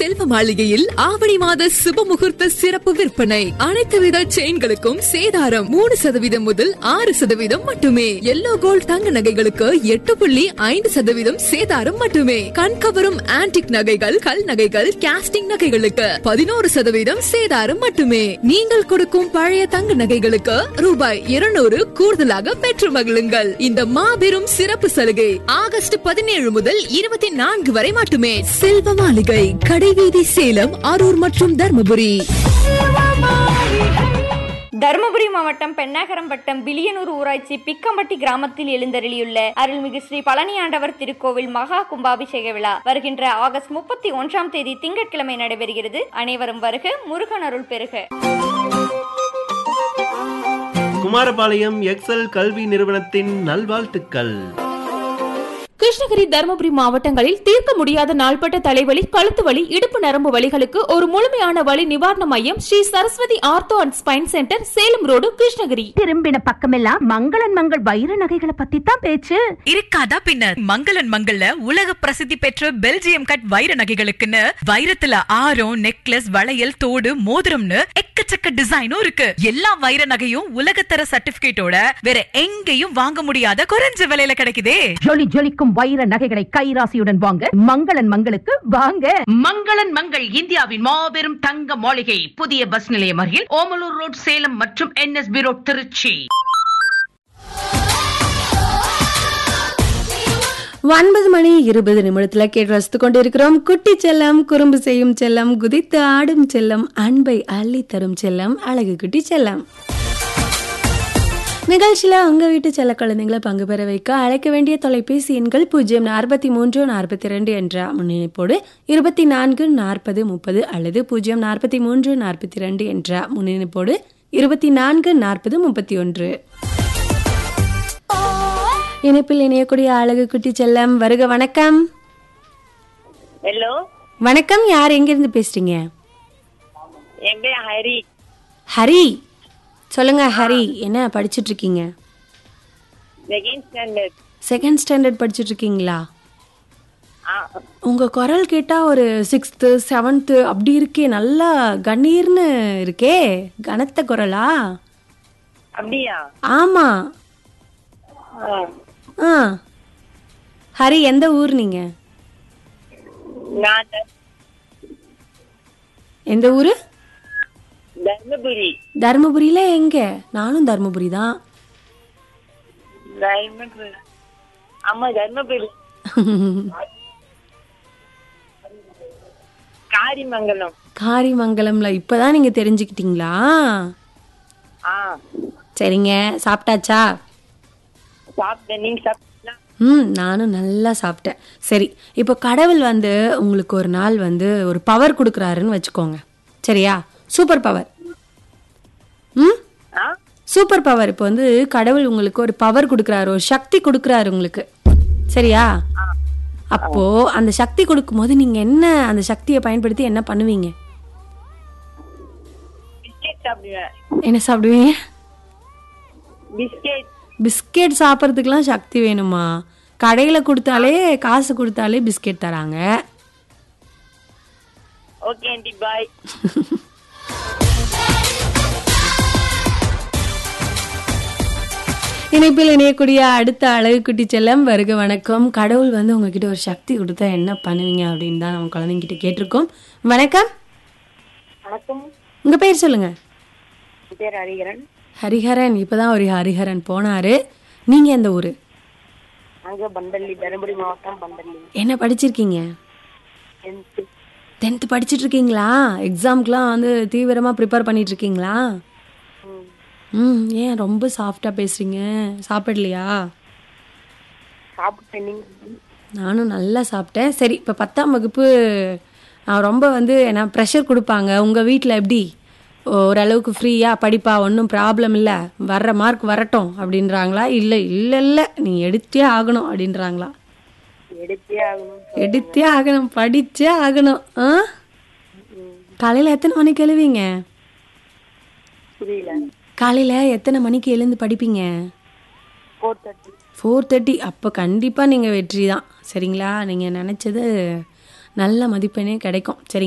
செல்வ மாளிகையில் ஆவணி மாத சுப முகூர்த்த சிறப்பு விற்பனை அனைத்து வித செயின்களுக்கும் சேதாரம் மூணு சதவீதம் முதல் ஆறு சதவீதம் மட்டுமே எல்லோ கோல்ட் தங்க நகைகளுக்கு எட்டு புள்ளி ஐந்து சதவீதம் சேதாரம் மட்டுமே கண்கவரும் ஆன்டிக் நகைகள் கல் நகைகள் கேஸ்டிங் நகைகளுக்கு பதினோரு சதவீதம் சேதாரம் மட்டுமே நீங்கள் கொடுக்கும் பழைய தங்க நகைகளுக்கு ரூபாய் இருநூறு கூடுதலாக பெற்று மகிழுங்கள் இந்த மாபெரும் சிறப்பு சலுகை ஆகஸ்ட் பதினேழு முதல் இருபத்தி நான்கு வரை மட்டுமே செல்வ மாளிகை கடைவீதி சேலம் அரூர் மற்றும் தர்மபுரி தருமபுரி மாவட்டம் பெண்ணாகரம் வட்டம் பிலியனூர் ஊராட்சி பிக்கம்பட்டி கிராமத்தில் எழுந்தருளியுள்ள அருள்மிகு ஸ்ரீ பழனியாண்டவர் திருக்கோவில் மகா கும்பாபிஷேக விழா வருகின்ற ஆகஸ்ட் முப்பத்தி ஒன்றாம் தேதி திங்கட்கிழமை நடைபெறுகிறது அனைவரும் வருக முருகன் அருள் பெறுக குமாரபாளையம் எக்ஸல் கல்வி நிறுவனத்தின் நல்வாழ்த்துக்கள் கிருஷ்ணகிரி தருமபுரி மாவட்டங்களில் தீர்க்க முடியாத நாள்பட்ட தலைவலி கழுத்து வலி இடுப்பு நரம்பு வலிகளுக்கு ஒரு முழுமையான வலி நிவாரண மையம் Shri Saraswati ortho and spine centre Salem road Krishnagiri திரும்பின பக்கமெல்லாம் மங்களன் மங்கள் வைர நகைகளை பத்தி தான் பேச்சு இருக்காதா பின்ன மங்களன் மங்கள்ல உலக பிரசித்தி பெற்ற பெல்ஜியம் கட் வைர நகைகளுக்குன்னு வைரத்துல ஆரம் நெக்லஸ் வளையல் தோடு மோதிரம்னு எக்கச்சக்க டிசைனும் இருக்கு எல்லா வைர நகையும் உலகத்தர சர்டிபிகேட்டோட வேற எங்கேயும் வாங்க முடியாத குறைஞ்ச விலையில கிடைக்குதே ஜொலி ஜொலிக்கும் வைர நகைகளை கைராசியுடன் வாங்க மங்களன் மங்களுக்கு வாங்க மங்களன் மங்கள் இந்தியாவின் மாபெரும் தங்க மாளிகை புதிய பஸ் நிலையம் அருகில் ஓமலூர் ரோட் சேலம் மற்றும் என்எஸ்பி ரோட் திருச்சி ஒன்பது மணி இருபது நிமிடத்துல கேட்டு ரசித்து கொண்டிருக்கிறோம் குட்டி செல்லம் குறும்பு செய்யும் செல்லம் குதித்து ஆடும் செல்லம் அன்பை அள்ளி தரும் செல்லம் அழகு குட்டி செல்லம் நிகழ்ச்சியில் உங்க வீட்டு செல்ல குழந்தைங்களை பங்கு பெற வைக்க அழைக்க வேண்டிய தொலைபேசி எண்கள் பூஜ்ஜியம் நாற்பத்தி மூன்று நாற்பத்தி ரெண்டு என்ற முன்னிணைப்போடு இருபத்தி நான்கு நாற்பது முப்பது அல்லது பூஜ்ஜியம் நாற்பத்தி மூன்று நாற்பத்தி ரெண்டு என்ற முன்னிணைப்போடு இருபத்தி நான்கு நாற்பது முப்பத்தி ஒன்று இணைப்பில் இணையக்கூடிய அழகு குட்டி செல்லம் வருக வணக்கம் ஹலோ வணக்கம் யார் எங்கிருந்து பேசுறீங்க என் பேர் ஹரி ஹரி சொல்லுங்க ஹரி என்ன படிச்சிட்டு இருக்கீங்க செகண்ட் ஸ்டாண்டர்ட் செகண்ட் ஸ்டாண்டர்ட் படிச்சிட்டு இருக்கீங்களா ஆ உங்க குரல் கேட்டா ஒரு சிக்ஸ்த்து செவன்த்து அப்படி இருக்கே நல்லா கணீர்னு இருக்கே கனத்த குரலா அப்படியா ஆமா ஆ. ஆ ஹரி எந்த ஊர் நீங்க நான் த- எந்த ஊரு தர்மபுரி தருமபுரியில எங்க நானும் தருமபுரி தான் தர்மபுரி ஆமா தர்மபுரி காரிமங்கலம் காரிமங்கலம்ல இப்பதான் நீங்க தெரிஞ்சுக்கிட்டீங்களா ஆ சரிங்க சாப்பிட்டாச்சா சாப்பிட்டேன் நீங்க சாப்பிட்டீங்களா ம் நானும் நல்லா சாப்பிட்டேன் சரி இப்போ கடவுள் வந்து உங்களுக்கு ஒரு நாள் வந்து ஒரு பவர் கொடுக்குறாருன்னு வச்சுக்கோங்க சரியா சூப்பர் பவர் ம் ஆ சூப்பர் பவர் இப்போ வந்து கடவுள் உங்களுக்கு ஒரு பவர் கொடுக்குறாரு ஒரு சக்தி கொடுக்குறாரு உங்களுக்கு சரியா அப்போ அந்த சக்தி கொடுக்கும்போது நீங்க என்ன அந்த சக்தியை பயன்படுத்தி என்ன பண்ணுவீங்க பிஸ்கெட் சாப்பிடுவேன் என்ன சாப்பிடுவீங்க பிஸ்கெட் பிஸ்கெட் சாப்பிட்றதுக்கெலாம் சக்தி வேணுமா கடையில் கொடுத்தாலே காசு கொடுத்தாலே பிஸ்கெட் தராங்க ஓகே ஆண்டி பாய் இணைப்பில் இணையக்கூடிய அடுத்த அழகு குட்டி செல்லம் வருக வணக்கம் கடவுள் வந்து உங்ககிட்ட ஒரு சக்தி கொடுத்தா என்ன பண்ணுவீங்க அப்படின்னு தான் நம்ம குழந்தைங்கிட்ட கேட்டிருக்கோம் வணக்கம் வணக்கம் உங்க பேர் சொல்லுங்க என் பேர் ஹரிகரன் ஹரிஹரன் இப்பதான் ஒரு ஹரிஹரன் போனாரு நீங்க எந்த ஊரு அங்க பந்தல்லி தர்மபுரி மாவட்டம் பந்தல்லி என்ன படிச்சிருக்கீங்க டென்த்து டென்த்து படிச்சிட்டு இருக்கீங்களா எக்ஸாம்க்குலாம் வந்து தீவிரமா ப்ரிப்பேர் பண்ணிட்டு இருக்கீங்களா ம் ஏன் ரொம்ப சாஃப்டா பேசுறீங்க சாப்பிடலையா சாப்பிட்டேன் நீங்க நானும் நல்லா சாப்பிட்டேன் சரி இப்போ பத்தாம் வகுப்பு நான் ரொம்ப வந்து என்ன ப்ரெஷர் கொடுப்பாங்க உங்கள் வீட்டில் எப்படி ஓரளவுக்கு ஃப்ரீயாக படிப்பா ஒன்றும் ப்ராப்ளம் இல்லை வர்ற மார்க் வரட்டும் அப்படின்றாங்களா இல்லை இல்லை இல்லை நீ எடுத்தே ஆகணும் அப்படின்றாங்களா எடுத்தே ஆகணும் எடுத்தே ஆகணும் படிச்சே ஆகணும் ஆ காலையில் எத்தனை மணிக்கு எழுவீங்க புரியல காலையில் எத்தனை மணிக்கு எழுந்து படிப்பீங்க ஃபோர் தேர்ட்டி ஃபோர் தேர்ட்டி அப்போ கண்டிப்பாக நீங்கள் வெற்றி தான் சரிங்களா நீங்கள் நினச்சது நல்ல மதிப்பெண்ணே கிடைக்கும் சரிங்களா